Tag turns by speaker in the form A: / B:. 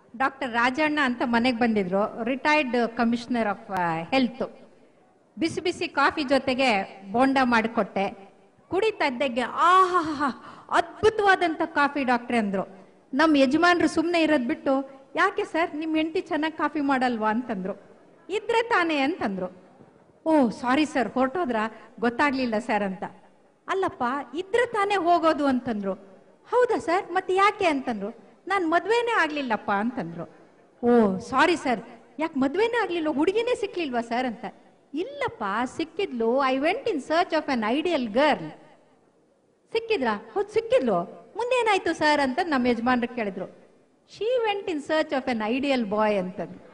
A: doctor Rajanna ಅಂತ ಮನೆಗೆ ಬಂದಿದ್ರು ರಿಟೈರ್ಡ್ ಕಮಿಷನರ್ ಆಫ್ ಹೆಲ್ತ್ ಬಿಸಿ ಬಿಸಿ ಕಾಫಿ ಜೊತೆಗೆ ಬೋಂಡ ಮಾಡಿಕೊಟ್ಟೆ ಕುಡಿತಾ ಇದ್ದಾಗೆ ಆಹಾ ಅದ್ಭುತವಾದಂತ ಕಾಫಿ ಡಾಕ್ಟ್ರೆ ಅಂದ್ರು ನಮ್ಮ ಯಜಮಾನ್ರು ಸುಮ್ಮನೆ ಇರೋದ್ ಬಿಟ್ಟು ಯಾಕೆ ಸರ್ ನಿಮ್ ಹೆಂಡತಿ ಚೆನ್ನಾಗಿ ಕಾಫಿ ಮಾಡಲ್ವಾ ಅಂತಂದ್ರು ಇದ್ರೆ ತಾನೇ ಅಂತಂದ್ರು ಓ ಸಾರಿ ಸರ್ ಹೊರಟೋದ್ರ ಗೊತ್ತಾಗ್ಲಿಲ್ಲ ಸರ್ ಅಂತ ಅಲ್ಲಪ್ಪ ಇದ್ರೆ ತಾನೇ ಹೋಗೋದು ಅಂತಂದ್ರು ಹೌದಾ ಸರ್ ಮತ್ತೆ ಯಾಕೆ ಅಂತಂದ್ರು ನಾನ್ ಮದ್ವೆನೇ ಆಗ್ಲಿಲ್ಲಪ್ಪ ಅಂತಂದ್ರು ಓ ಸಾರಿ ಸರ್ ಯಾಕೆ ಮದ್ವೆನೇ ಆಗ್ಲಿಲ್ಲ ಹುಡುಗಿನೇ ಸಿಕ್ಲಿಲ್ವಾ ಸರ್ ಅಂತ ಇಲ್ಲಪ್ಪ ಸಿಕ್ಕಿದ್ಲು I went in search of an ideal girl ಸಿಕ್ಕಿದ್ರಾ ಹೌದು ಸಿಕ್ಕಿದ್ಲು ಮುಂದೇನಾಯ್ತು ಸರ್ ಅಂತ ನಮ್ಮ ಯಜಮಾನ್ರು ಕೇಳಿದ್ರು she went in search of an ideal boy ಅಂತಂದ್ರು